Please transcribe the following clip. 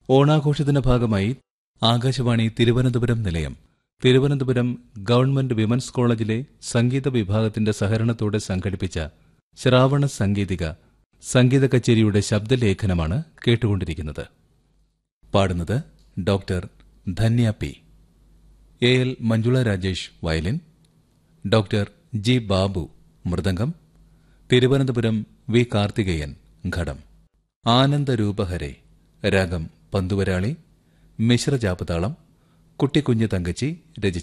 ഓണാഘോഷത്തിന്റെ ഭാഗമായി ആകാശവാണി തിരുവനന്തപുരം നിലയം Thiruvananthapuram government women's കോളേജിലെ സംഗീത വിഭാഗത്തിന്റെ സഹകരണത്തോടെ സംഘടിപ്പിച്ച ശ്രാവണ സംഗീതിക സംഗീത കച്ചേരിയുടെ ശബ്ദലേഖനമാണ് കേട്ടുകൊണ്ടിരിക്കുന്നത് പാടുന്നത് doctor Dhanya P A L Manjula Rajesh violin doctor G Babu mridangam Thiruvananthapuram V Karthikeyan ghatam ആനന്ദരൂപഹരെ രാഗം പന്തുവരാളി മിശ്രജാപതാളം കുട്ടിക്കുഞ്ഞ് തങ്കച്ചി രചിച്ചത്